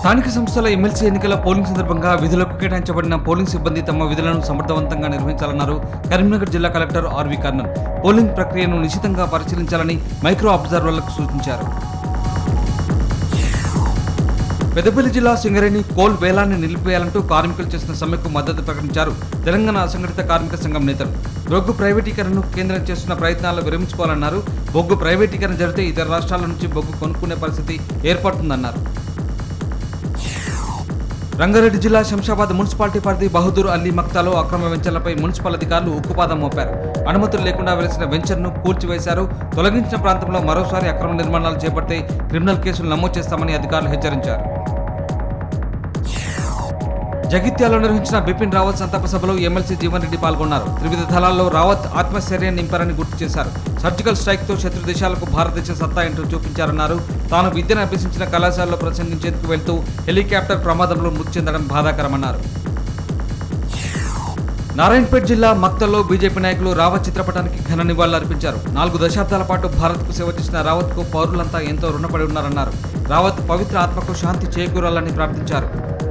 స్థానిక సంస్థల ఎమ్మెల్సీ ఎన్నికల పోలింగ్ సందర్భంగా విధులకు కేటాయించబడిన పోలింగ్ సిబ్బంది తమ విధులను సమర్థవంతంగా నిర్వహించాలన్నారు కరీంనగర్ జిల్లా కలెక్టర్ ఆర్వి కర్ణన్ పోలింగ్ ప్రక్రియను నిశితంగా పరిశీలించాలని మైక్రో అబ్జర్వర్లకు సూచించారు పెద్దపల్లి జిల్లా సింగరేణి కోల్ వేలాన్ని నిలిపివేయాలంటూ కార్మికులు చేసిన సమ్మెకు మద్దతు ప్రకటించారు తెలంగాణ అసంఘటిత కార్మిక సంఘం నేతలు బొగ్గు ప్రైవేటీకరణను కేంద్రం చేస్తున్న ప్రయత్నాలు విరమించుకోవాలన్నారు బొగ్గు ప్రైవేటీకరణ జరిగితే ఇతర రాష్ట్రాల నుంచి బొగ్గు కొనుక్కునే పరిస్థితి ఏర్పడుతుందన్నారు రంగారెడ్డి జిల్లా శంషాబాద్ మున్సిపాలిటీ పరిధి బహదూర్ అలీ మక్తాలో అక్రమ వెంచర్లపై మున్సిపల్ అధికారులు ఉక్కుపాదం మోపారు అనుమతులు లేకుండా వెలిసిన వెంచర్ను కూల్చివేశారు తొలగించిన ప్రాంతంలో మరోసారి అక్రమ నిర్మాణాలు చేపడితే క్రిమినల్ కేసులు నమోదు చేస్తామని అధికారులు హెచ్చరించారు జగిత్యాలో నిర్వహించిన బిపిన్ రావత్ సంతాప సభలో ఎమ్మెల్సీ జీవన్ రెడ్డి పాల్గొన్నారు త్రివిధ దళాల్లో రావత్ ఆత్మశైర్యాన్ని నింపారని గుర్తు చేశారు సర్జికల్ స్ట్రైక్ తో శత్రు దేశాలకు భారతదేశ సత్తా ఏంటో చూపించారన్నారు తాను విద్యను అభ్యసించిన కళాశాలలో ప్రసంగించేందుకు వెళ్తూ హెలికాప్టర్ ప్రమాదంలో మృతి చెందడం బాధాకరమన్నారు నారాయణపేట జిల్లా మక్తల్లో బీజేపీ నాయకులు రావత్ చిత్రపటానికి ఘన నివాళులు అర్పించారు నాలుగు దశాబ్దాల పాటు భారత్కు సేవ చేసిన రావత్కు పౌరులంతా ఎంతో రుణపడి ఉన్నారన్నారు రావత్ పవిత్ర ఆత్మకు శాంతి చేకూరాలని ప్రార్థించారు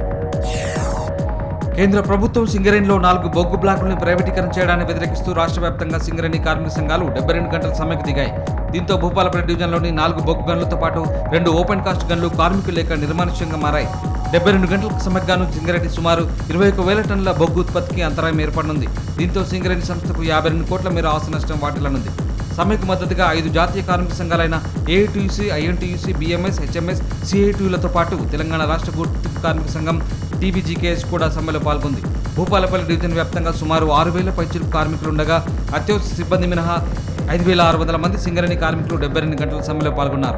కేంద్ర ప్రభుత్వం సింగరేణిలో నాలుగు బొగ్గు బ్లాకులను ప్రైవేటీకరణ చేయడాన్ని వ్యతిరేకిస్తూ రాష్ట్ర వ్యాప్తంగా సింగరేణి కార్మిక సంఘాలు డెబ్బై రెండు గంటల సమ్మెకు దిగాయి దీంతో భూపాలపల్లి డివిజన్లోని నాలుగు బొగ్గు గన్లతో పాటు రెండు ఓపెన్ కాస్ట్ గన్లు కార్మికులు లేక నిర్మానుష్యంగా మారాయి డెబ్బై రెండు గంటలకు సమ్మెకు గాను సింగరేణి సుమారు ఇరవై ఒక వేల టన్నుల బొగ్గు ఉత్పత్తికి అంతరాయం ఏర్పడనుంది దీంతో సింగరేణి సంస్థకు యాభై రెండు కోట్ల మేర ఆస్తి నష్టం వాటిల్లనుంది సమ్మెకు మద్దతుగా ఐదు జాతీయ కార్మిక సంఘాలైన ఏఐటీయూసీ ఐఎన్టీయూసీ బీఎంఎస్ హెచ్ఎంఎస్ సిఐటీయూలతో పాటు తెలంగాణ రాష్ట్ర గుర్తింపు కార్మిక సంఘం టీబీజీకేఎస్ కూడా సమ్మెలో పాల్గొంది భూపాలపల్లి డివిజన్ వ్యాప్తంగా సుమారు ఆరు వేల పైచిలు కార్మికులు ఉండగా అత్యవసర సిబ్బంది మినహా ఐదు వేల ఆరు వందల మంది సింగరేణి కార్మికులు డెబ్బై రెండు గంటల సమ్మెలో పాల్గొన్నారు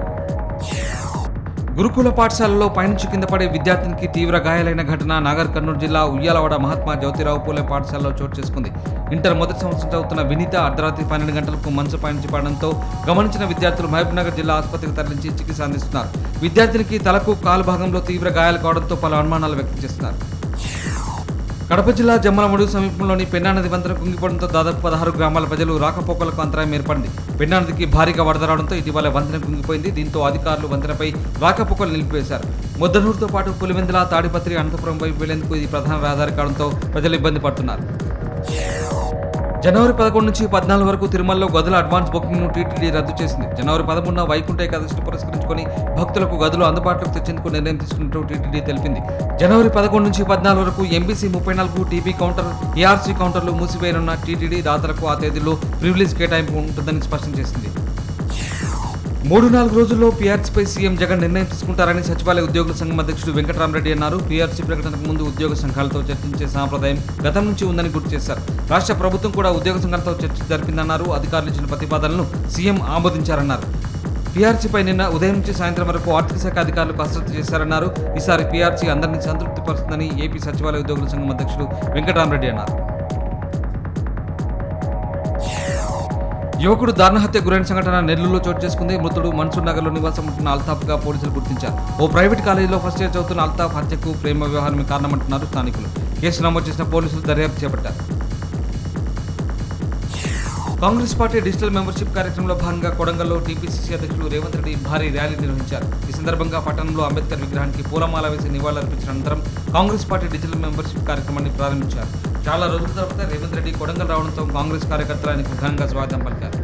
గురుకుల పాఠశాలలో పైనుంచి కింద పడే విద్యార్థినికి తీవ్ర గాయాలైన ఘటన నాగర్ కర్నూలు జిల్లా ఉయ్యాలవాడ మహాత్మా జ్యోతిరావు పూలే పాఠశాలలో చోటు చేసుకుంది ఇంటర్ మొదటి సంవత్సరం చదువుతున్న వినీత అర్ధరాత్రి పన్నెండు గంటలకు మంచు పైనుంచి పడడంతో గమనించిన విద్యార్థులు మహబూబ్నగర్ జిల్లా ఆసుపత్రికి తరలించి చికిత్స అందిస్తున్నారు విద్యార్థినికి తలకు కాలు భాగంలో తీవ్ర గాయాలు కావడంతో పలు అనుమానాలు వ్యక్తం చేస్తున్నారు కడప జిల్లా జమ్మలమడు సమీపంలోని పెన్నా నది వంతెన కుంగిపోవడంతో దాదాపు పదహారు గ్రామాల ప్రజలు రాకపోకలకు అంతరాయం ఏర్పడింది పెన్నా నదికి భారీగా వరద రావడంతో ఇటీవల వంతెన కుంగిపోయింది దీంతో అధికారులు వంతెనపై రాకపోకలు నిలిపివేశారు ముద్దనూరుతో పాటు పులివెందుల తాడిపత్రి అనంతపురం వైపు వెళ్లేందుకు ఇది ప్రధాన రహదారి కావడంతో ప్రజలు ఇబ్బంది పడుతున్నారు జనవరి పదకొండు నుంచి పద్నాలుగు వరకు తిరుమలలో గదుల అడ్వాన్స్ బుకింగ్ ను టీటీడీ రద్దు చేసింది జనవరి పదమూడున వైకుంఠ ఏకాదశిని పురస్కరించుకొని భక్తులకు గదులు అందుబాటులోకి తెచ్చేందుకు నిర్ణయం తీసుకున్నట్టు టీటీడీ తెలిపింది జనవరి పదకొండు నుంచి పద్నాలుగు వరకు ఎంబీసీ ముప్పై నాలుగు టీబీ కౌంటర్ ఏఆర్సీ కౌంటర్లు మూసివేయనున్న టీటీడీ దాతలకు ఆ తేదీలో ప్రివిలేజ్ కేటాయింపు ఉంటుందని స్పష్టం చేసింది మూడు నాలుగు రోజుల్లో పీఆర్సీపై సీఎం జగన్ నిర్ణయం తీసుకుంటారని సచివాలయ ఉద్యోగుల సంఘం అధ్యక్షుడు వెంకటరామరెడ్డి అన్నారు పీఆర్సీ ప్రకటనకు ముందు ఉద్యోగ సంఘాలతో చర్చించే సాంప్రదాయం గతం నుంచి ఉందని గుర్తు చేశారు రాష్ట్ర ప్రభుత్వం కూడా ఉద్యోగ సంఘాలతో చర్చ జరిపిందన్నారు అధికారులు ఇచ్చిన ప్రతిపాదనలను సీఎం ఆమోదించారన్నారు పీఆర్సీపై నిన్న ఉదయం నుంచి సాయంత్రం వరకు ఆర్థిక శాఖ అధికారులు కసరత్తు చేశారన్నారు ఈసారి పీఆర్సీ అందరినీ సంతృప్తిపరుస్తుందని ఏపీ సచివాలయ ఉద్యోగుల సంఘం అధ్యక్షుడు వెంకటరామరెడ్డి అన్నారు యువకుడు దారుణహత్య గురైన సంఘటన నెల్లూరులో చోటు చేసుకుంది మృతుడు మన్సూర్ నగర్లో నివాసం ఉంటున్న అల్తాఫ్గా పోలీసులు గుర్తించారు ఓ ప్రైవేట్ కాలేజీలో ఫస్ట్ ఇయర్ చదువుతున్న అల్తాఫ్ హత్యకు ప్రేమ వ్యవహారమే కారణమంటున్నారు స్థానికులు కేసు నమోదు చేసిన పోలీసులు దర్యాప్తు చేపట్టారు కాంగ్రెస్ పార్టీ డిజిటల్ మెంబర్షిప్ కార్యక్రమంలో భాగంగా కొడంగల్లో టీపీసీసీ అధ్యక్షులు రేవంత్ రెడ్డి భారీ ర్యాలీ నిర్వహించారు ఈ సందర్భంగా పట్టణంలో అంబేద్కర్ విగ్రహానికి పూలమాల వేసి నివాళులర్పించిన అనంతరం కాంగ్రెస్ పార్టీ డిజిటల్ మెంబర్షిప్ కార్యక్రమాన్ని ప్రారంభించారు చాలా రోజుల తర్వాత రేవంత్ రెడ్డి కొడంగల్ రావడంతో కాంగ్రెస్ కార్యకర్తలు ఆయనకు ఘనంగా స్వాగతం పలికారు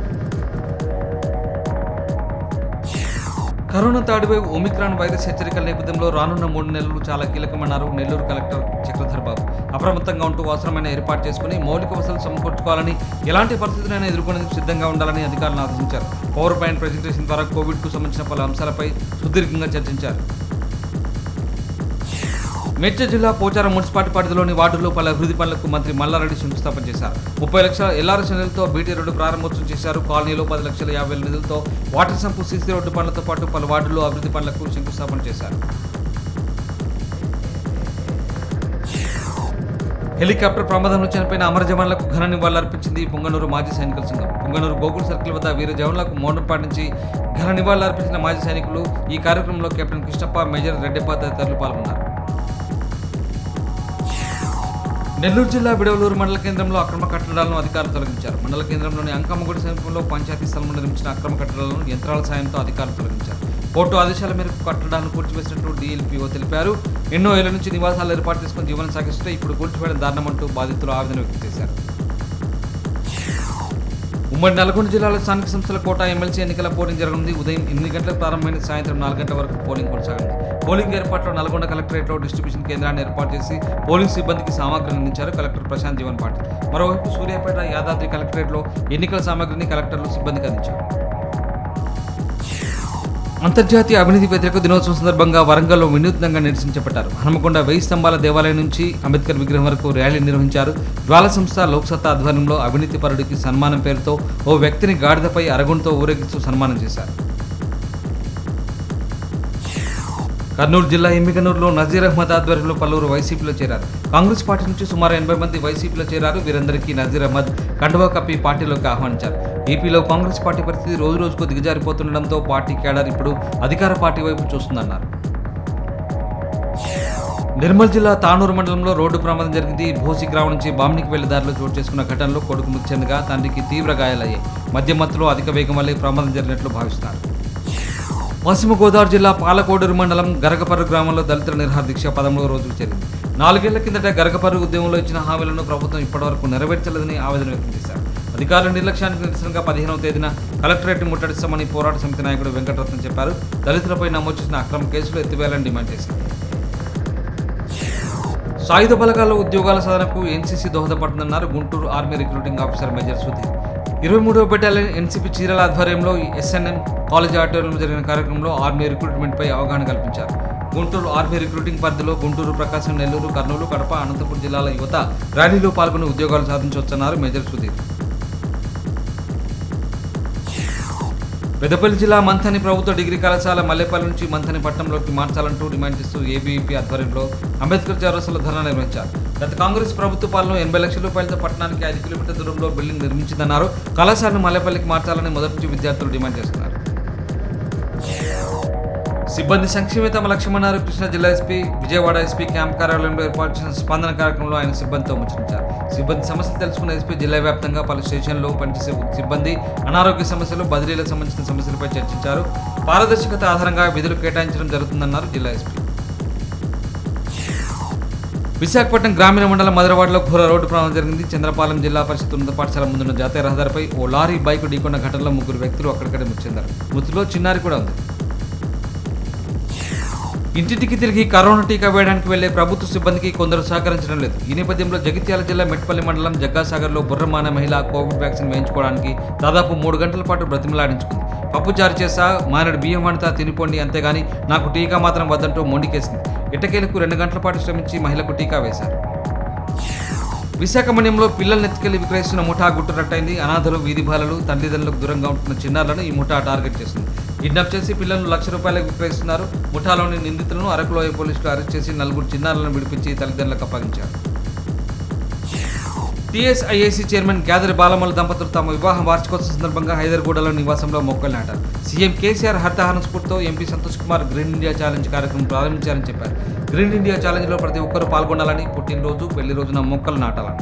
కరోనా తాడిపై ఒమిక్రాన్ వైరస్ హెచ్చరికల నేపథ్యంలో రానున్న మూడు నెలలు చాలా కీలకమన్నారు నెల్లూరు కలెక్టర్ చక్రధర్ బాబు అప్రమత్తంగా ఉంటూ అవసరమైన ఏర్పాటు చేసుకుని మౌలిక వసతులు సమకూర్చుకోవాలని ఎలాంటి పరిస్థితులైనా ఎదుర్కొనేందుకు సిద్ధంగా ఉండాలని అధికారులను ఆదేశించారు పవర్ పాయింట్ ప్రెజెంటేషన్ ద్వారా కోవిడ్కు సంబంధించిన పలు అంశాలపై సుదీర్ఘంగా చర్చించారు మేడ్చల్ జిల్లా పోచారం మున్సిపాలిటీ పరిధిలోని వార్డుల్లో పలు అభివృద్ధి పనులకు మంత్రి మల్లారెడ్డి శంకుస్థాపన చేశారు ముప్పై లక్షల ఎల్ఆర్ఎస్ నిధులతో బీటీ రోడ్డు ప్రారంభోత్సవం చేశారు కాలనీలో పది లక్షల యాభై వేల నిధులతో వాటర్ సంపు సీసీ రోడ్డు పనులతో పాటు పలు వార్డుల్లో అభివృద్ధి పనులకు శంకుస్థాపన చేశారు హెలికాప్టర్ ప్రమాదంలో చనిపోయిన అమర జవాన్లకు ఘన నివాళులర్పించింది పొంగనూరు మాజీ సైనికుల సంఘం పొంగనూరు గోకుల్ సర్కిల్ వద్ద వీర జవాన్లకు మౌనం పాటించి ఘన నివాళులర్పించిన మాజీ సైనికులు ఈ కార్యక్రమంలో కెప్టెన్ కృష్ణప్ప మేజర్ రెడ్డిప్ప తదితరులు పాల్గొన్నారు నెల్లూరు జిల్లా విడవలూరు మండల కేంద్రంలో అక్రమ కట్టడాలను అధికారులు తొలగించారు మండల కేంద్రంలోని అంకమ్మగుడి సమీపంలో పంచాయతీ స్థలంలో నిర్మించిన అక్రమ కట్టడాలను యంత్రాల సాయంతో అధికారులు తొలగించారు కోర్టు ఆదేశాల మేరకు కట్టడాలను కూల్చివేసినట్టు డీఎల్పీఓ తెలిపారు ఎన్నో ఏళ్ల నుంచి నివాసాలు ఏర్పాటు చేసుకుని జీవనం సాగిస్తుంటే ఇప్పుడు కూల్చివేయడం దారుణమంటూ బాధితులు ఆవేదన వ్యక్తం చేశారు ఉమ్మడి నల్గొండ జిల్లాలో స్థానిక సంస్థల కోట ఎమ్మెల్సీ ఎన్నికల పోలింగ్ జరగనుంది ఉదయం ఎనిమిది గంటలకు ప్రారంభమైన సాయంత్రం నాలుగు గంటల వరకు పోలింగ్ కొనసాగనుంది పోలింగ్ ఏర్పాట్లో నల్గొండ కలెక్టరేట్లో డిస్ట్రిబ్యూషన్ కేంద్రాన్ని ఏర్పాటు చేసి పోలింగ్ సిబ్బందికి సామాగ్రిని అందించారు కలెక్టర్ ప్రశాంత్ జీవన్ పాటిల్ మరోవైపు సూర్యాపేట యాదాద్రి కలెక్టరేట్లో ఎన్నికల సామాగ్రిని కలెక్టర్లు సిబ్బందికి అందించారు అంతర్జాతీయ అవినీతి వ్యతిరేక దినోత్సవం సందర్భంగా వరంగల్లో వినూత్నంగా నిరసన చేపట్టారు హనుమకొండ వెయ్యి స్తంభాల దేవాలయం నుంచి అంబేద్కర్ విగ్రహం వరకు ర్యాలీ నిర్వహించారు జ్వాల సంస్థ లోక్సత్తా ఆధ్వర్యంలో అవినీతి పరుడికి సన్మానం పేరుతో ఓ వ్యక్తిని గాడిదపై అరగుంతో ఊరేగిస్తూ సన్మానం చేశారు కర్నూలు జిల్లా ఎమ్మిగనూరులో నజీర్ అహ్మద్ ఆధ్వర్యంలో పలువురు వైసీపీలో చేరారు కాంగ్రెస్ పార్టీ నుంచి సుమారు ఎనభై మంది వైసీపీలో చేరారు వీరందరికీ నజీర్ అహ్మద్ కండువా కప్పి పార్టీలోకి ఆహ్వానించారు ఏపీలో కాంగ్రెస్ పార్టీ పరిస్థితి రోజు రోజుకు దిగజారిపోతుండడంతో పార్టీ కేడర్ ఇప్పుడు అధికార పార్టీ వైపు చూస్తుందన్నారు నిర్మల్ జిల్లా తానూరు మండలంలో రోడ్డు ప్రమాదం జరిగింది భోసి గ్రామం నుంచి బామ్నికి వెళ్లే దారిలో చోటు చేసుకున్న ఘటనలో కొడుకు మృతి చెందగా తండ్రికి తీవ్ర గాయాలయ్యాయి మధ్య మత్తులో అధిక వేగం వల్లే ప్రమాదం జరిగినట్లు భావిస్తున్నారు పశ్చిమ గోదావరి జిల్లా పాలకోడూరు మండలం గరగపర్రు గ్రామంలో దళితుల నిరహార దీక్ష పదమూడవ రోజుకు చేరింది నాలుగేళ్ల కిందట గరగపర్రు ఉద్యమంలో ఇచ్చిన హామీలను ప్రభుత్వం ఇప్పటివరకు నెరవేర్చలేదని ఆవేదన వ్యక్తం చేశారు అధికారుల నిర్లక్ష్యానికి నిరసనగా పదిహేనవ తేదీన కలెక్టరేట్ ముట్టడిస్తామని పోరాట సమితి నాయకుడు వెంకటరత్నం చెప్పారు దళితులపై నమోదు చేసిన అక్రమ కేసులు ఎత్తివేయాలని డిమాండ్ చేశారు సాయుధ బలగాల్లో ఉద్యోగాల సాధనకు ఎన్సీసీ దోహదపడుతుందన్నారు Guntur army recruiting officer major Sudheer ఇరవై మూడవ బెటాలియన్ ఎన్సీపీ చీరల ఆధ్వర్యంలో ఎస్ఎన్ఎం కాలేజ్ ఆడిటోరియంలో జరిగిన కార్యక్రమంలో ఆర్మీ రిక్రూట్మెంట్పై అవగాహన కల్పించారు గుంటూరు ఆర్మీ రిక్రూటింగ్ పరిధిలో గుంటూరు ప్రకాశం నెల్లూరు కర్నూలు కడప అనంతపురం జిల్లాల యువత ర్యాలీలో పాల్గొని ఉద్యోగాలు సాధించవచ్చన్నారు మేజర్ సుధీర్ పెద్దపల్లి జిల్లా మంథని ప్రభుత్వ డిగ్రీ కళాశాల మల్లేపల్లి నుంచి మంథని పట్టణంలోకి మార్చాలంటూ డిమాండ్ చేస్తూ ఏబీవీపీ ఆధ్వర్యంలో అంబేద్కర్ చౌరస్సులో ధర్నా నిర్వహించారు గత కాంగ్రెస్ ప్రభుత్వ పాలన ఎనభై లక్షల రూపాయలతో పట్టణానికి ఐదు కిలోమీటర్ల దూరంలో బిల్డింగ్ నిర్మించిందన్నారు కళాశాలను మల్లేపల్లికి మార్చాలని మొదటి నుంచి విద్యార్థులు డిమాండ్ చేస్తున్నారు సిబ్బంది సంక్షేమే తమ లక్ష్యమన్నారు కృష్ణా జిల్లా ఎస్పీ విజయవాడ ఎస్పీ క్యాంప్ కార్యాలయంలో ఏర్పాటు చేసిన స్పందన కార్యక్రమంలో ఆయన సిబ్బందితో ముచ్చరించారు సిబ్బంది సమస్యలు తెలుసుకున్న ఎస్పీ జిల్లా వ్యాప్తంగా పలు స్టేషన్లో పనిచేసే సిబ్బంది అనారోగ్య సమస్యలు బదిలీలకు సంబంధించిన సమస్యలపై చర్చించారు పారదర్శకత ఆధారంగా విధులు కేటాయించడం జరుగుతుందన్నారు జిల్లా ఎస్పీ విశాఖపట్నం గ్రామీణ మండలం మధురవాడలో ఘోర రోడ్డు ప్రమాదం జరిగింది చంద్రపాలెం జిల్లా పరిషత్ ఉన్నత పాఠశాల ముందున్న జాతీయ రహదారిపై ఓ లారీ బైక్ ఢీకొన్న ఘటనలో ముగ్గురు వ్యక్తులు అక్కడికడే మృతి చెందారు మృతిలో చిన్నారి కూడా ఉంది ఇంటింటికి తిరిగి కరోనా టీకా వేయడానికి వెళ్లే ప్రభుత్వ సిబ్బందికి కొందరు సహకరించడం లేదు ఈ నేపథ్యంలో జగిత్యాల జిల్లా మెట్పల్లి మండలం జగ్గాసాగర్లో బుర్రమాన మహిళ కోవిడ్ వ్యాక్సిన్ వేయించుకోవడానికి దాదాపు మూడు గంటల పాటు బ్రతిమలాడించుకుంది పప్పు చారు చేసా మానడు బియ్యం వంట తినిపోండి అంతేగాని నాకు టీకా మాత్రం వద్దంటూ మొండికేసింది ఇటకేలకు రెండు గంటల పాటు శ్రమించి మహిళకు టీకా వేశారు విశాఖ మన్యంలో పిల్లల్ని ఎత్తుకెళ్లి విక్రయిస్తున్న ముఠా గుట్టురట్టయింది అనాథలు వీధి బాలలు తల్లిదండ్రులకు దూరంగా ఉంటున్న చిన్నారులను ఈ ముఠా టార్గెట్ చేస్తుంది కిడ్నాప్ చేసి పిల్లలను లక్ష రూపాయలకు విక్రయిస్తున్నారు ముఠాలోని నిందితులను అరకులోయ పోలీసులు అరెస్ట్ చేసి నలుగురు చిన్నారులను విడిపించి తల్లిదండ్రులకు అప్పగించారు టీఎస్ఐఏసీ చైర్మన్ గ్యాదరి బాలమల్ దంపతులు తమ వివాహ వార్షికోత్సవం సందర్భంగా హైదర్గూడలో నివాసంలో మొక్కలు నాటారు సీఎం కేసీఆర్ హర్తహారం స్ఫూర్తితో MP Santosh Kumar green India challenge కార్యక్రమం ప్రారంభించారని చెప్పారు గ్రీన్ ఇండియా ఛాలెంజ్లో ప్రతి ఒక్కరూ పాల్గొనాలని పుట్టినరోజు పెళ్లి రోజున మొక్కలు నాటాలన్నారు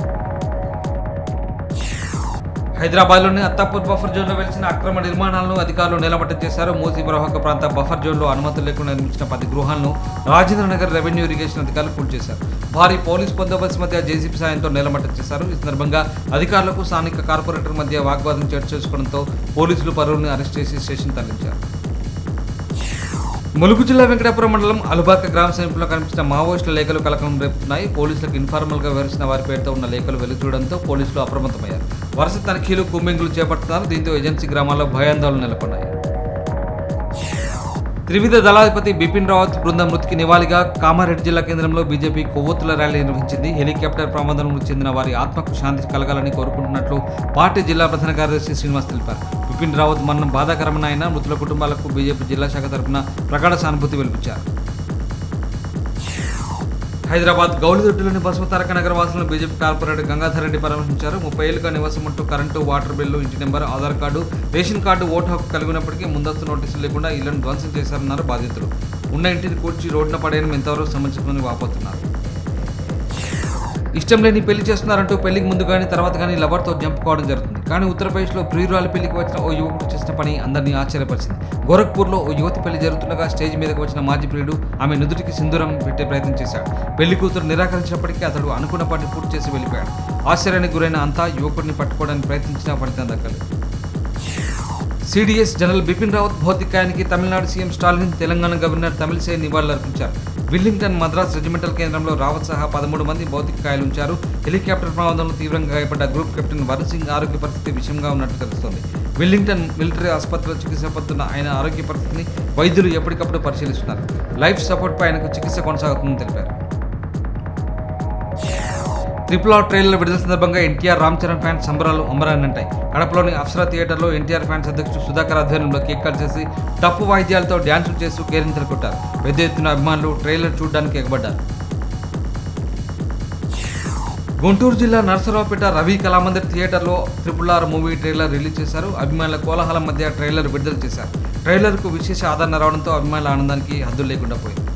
హైదరాబాద్లోని అత్తాపూర్ బఫర్ జోన్లో వెలిసిన అక్రమ నిర్మాణాలను అధికారులు నిలమట్టం చేశారు మూసీ ప్రవాహక ప్రాంత బఫర్ జోన్లో అనుమతులు లేకుండా నిర్మించిన పది గృహాలను రాజేంద్ర నగర్ రెవెన్యూ ఇరిగేషన్ అధికారులు కూల్చేశారు భారీ పోలీస్ బందోబస్తు మధ్య జేసీపీ సాయంతో నిలమట్టం చేశారు ఈ సందర్భంగా అధికారులకు స్థానిక కార్పొరేటర్ మధ్య వాగ్వాదం చర్చ చేసుకోవడంతో పోలీసులు పరువుల్ని అరెస్ట్ చేసి స్టేషన్ తరలించారు ములుగు జిల్లా వెంకటాపురం మండలం అలుబాక గ్రామ సమీపంలో కనిపించిన మావోయిస్టుల లేఖలు కలకలం రేపుతున్నాయి పోలీసులకు ఇన్ఫార్మల్ గా వివరించిన వారి పేరుతో ఉన్న లేఖలు వెలుగు చూడడంతో పోలీసులు అప్రమత్తమయ్యారు వరుస తనిఖీలు కుమ్మింగులు చేపడుతున్నారు దీంతో ఏజెన్సీ గ్రామాల్లో భయాందోళన నెలకొన్నాయి త్రివిధ దళాధిపతి బిపిన్ రావత్ బృందం మృతికి నివాళిగా కామారెడ్డి జిల్లా కేంద్రంలో బీజేపీ కొవ్వొత్తుల ర్యాలీ నిర్వహించింది హెలికాప్టర్ ప్రమాదంలో మృతి చెందిన వారి ఆత్మకు శాంతి కలగాలని కోరుకుంటున్నట్లు పార్టీ జిల్లా ప్రధాన కార్యదర్శి శ్రీనివాస్ తెలిపారు బిపిన్ రావత్ మరణం బాధాకరమైన ఆయన మృతుల కుటుంబాలకు బీజేపీ జిల్లా శాఖ తరఫున ప్రగాఢ సానుభూతి వెలిపించారు హైదరాబాద్ గౌలిదొడ్డిలోని బసవతారక నగర వాసులను బీజేపీ కార్పొరేటర్ గంగాధర్ రెడ్డి పరామర్శించారు ముప్పై ఏళ్ళుగా నివాసం ఉంటూ కరెంటు వాటర్ బిల్లు ఇంటి number Aadhaar card ration card vote హక్కు కలిగినప్పటికీ ముందస్తు నోటీసులు లేకుండా ఇళ్లను ధ్వంసం చేశారన్నారు బాధితులు ఉన్న ఇంటిని కూర్చి రోడ్డున పడేయడం ఎంతవరకు సమంజసమని వాపోతున్నారు ఇష్టం లేని పెళ్లి చేస్తున్నారంటూ పెళ్లికి ముందు కానీ తర్వాత కానీ లవర్తో జంపుకోవడం జరుగుతుంది కానీ ఉత్తరప్రదేశ్లో ప్రియురాలి పెళ్లికి వచ్చిన ఓ యువకుడు చేసిన పని అందరినీ ఆశ్చర్యపరిచింది గోరఖ్పూర్లో ఓ యువతి పెళ్లి జరుగుతుండగా స్టేజ్ మీదకి వచ్చిన మాజీ ప్రియుడు ఆమె నుదుటికి సింధూరం పెట్టే ప్రయత్నం చేశాడు పెళ్లి కూతురు నిరాకరించినప్పటికీ అతడు అనుకున్న పని పూర్తి చేసి వెళ్ళిపోయాడు ఆశ్చర్యానికి గురైన అంతా యువకుడిని పట్టుకోవడానికి ప్రయత్నించినా ఫలితం దక్కలేదు సిడిఎస్ జనరల్ బిపిన్ రావత్ భౌతికాయానికి తమిళనాడు సీఎం స్టాలిన్ తెలంగాణ గవర్నర్ తమిళిసై నివాళులర్పించారు విల్లింగ్టన్ మద్రాస్ రెజిమెంటల్ కేంద్రంలో రావత్ సహా పదమూడు మంది భౌతిక గాయాలు ఉంచారు హెలికాప్టర్ ప్రమాదంలో తీవ్రంగా గాయపడ్డ గ్రూప్ కెప్టెన్ వరుణ్ సింగ్ ఆరోగ్య పరిస్థితి విషయంగా ఉన్నట్టు తెలుస్తోంది విల్లింగ్టన్ మిలిటరీ ఆసుపత్రిలో చికిత్స పొందుతున్న ఆయన ఆరోగ్య పరిస్థితిని వైద్యులు ఎప్పటికప్పుడు పరిశీలిస్తున్నారు లైఫ్ సపోర్ట్పై ఆయనకు చికిత్స కొనసాగుతుందని తెలిపారు ట్రిపుల్ ఆర్ ట్రైలర్ విడుదల సందర్భంగా ఎన్టీఆర్ రామ్ చరణ్ ఫ్యాన్స్ సంబరాలు అంబరాన్నంటాయి కడపలోని అప్సరా థియేటర్లో ఎన్టీఆర్ ఫ్యాన్స్ అధ్యక్షుడు సుధాకర్ ఆధ్వర్యంలో కేక్ కట్ చేసి టప్పు వాయిద్యాలతో డ్యాన్సులు చేస్తూ కేరింతలు కొట్టారు పెద్ద ఎత్తున అభిమానులు ట్రైలర్ చూడడానికి ఎగబడ్డారు గుంటూరు జిల్లా నరసరావుపేట రవి కళామందిర్ థియేటర్లో triple R movie trailer release చేశారు అభిమానుల కోలాహలం మధ్య ట్రైలర్ విడుదల చేశారు ట్రైలర్కు విశేష ఆదరణ రావడంతో అభిమానుల ఆనందానికి హద్దులు లేకుండా పోయింది